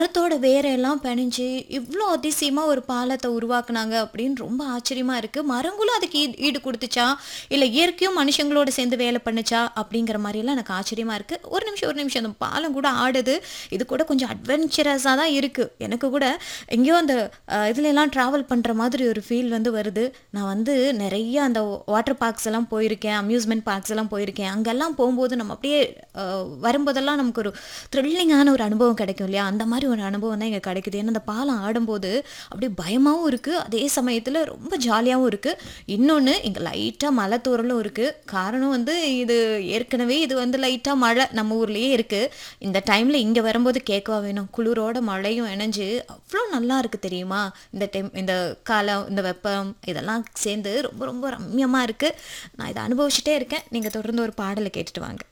மரத்தோட வேரெல்லாம் பிணைஞ்சு இவ்வளோ அதிசயமா ஒரு பாலத்தை உருவாக்குனாங்க அப்படின்னு ரொம்ப ஆச்சரியமா இருக்கு. மரங்களும் அதுக்கு ஈடு ஈடு குடுத்துச்சா? இல்ல இயற்கையும் மனுஷங்களோட சேர்ந்து வேலை பண்ணுச்சா? அப்படிங்கிற மாரிலாம் எனக்கு ஆச்சரியமா இருக்கு. ஒரு நிமிஷம், ஒரு நிமிஷம் அந்த பாலம் கூட ஆடுது. இது கூட கொஞ்சம் அட்வென்ச்சரஸா தான் இருக்கு. எனக்கு கூட எங்கேயோ அந்த அ இதுலலாம் ட்ராவல் பண்ற மாதிரி ஒரு ஃபீல் வந்து வருது. நான் வந்து நெறைய அந்த வாட்டர் பார்க்ஸ் எல்லாம் போயிருக்கேன். அம்யூஸ்மென்ட் பார்க்ஸ் எல்லாம் போயிருக்கேன். அங்கெல்லாம் போம்போது நம்ம அப்படியே அ வரும்போதெல்லாம் நமக்கு ஒரு த்ரில்லிங்கான ஒரு அனுபவம் கிடைக்கும் இல்லையா? அந்த மாரி ஒரு அனுபவம் தான் இங்க கிடைக்குது. ஏன்னா அந்த பாலம் ஆடும்போது அப்படியே பயமாவும் இருக்கு. அதே சமயத்துல ரொம்ப ஜாலியாவும் இருக்கு. இன்னொன்னு இங்க லைட்டா மழை தூறலும் இருக்கு. காரணம் வந்து இது ஏற்கனவே இது வந்து லைட்டா மழை நம்ம ஊர்லயே இருக்கு. இந்த டைம்ல இங்க வரும்போது கேட்கவா வேணும்? குளிரோட மழையும் இணைஞ்சு அவ்ளோ நல்லா இருக்கு தெரியுமா? இந்த டைம் இந்த காலம், இந்த வெப்பம் இதெல்லாம் சேர்ந்து ரொம்ப ரொம்ப ரம்மியமா இருக்கு. நான் இத அனுபவிச்சுட்டே இருக்கேன். நீங்க தொடர்ந்து ஒரு பாடல கேட்டுட்டு வாங்க.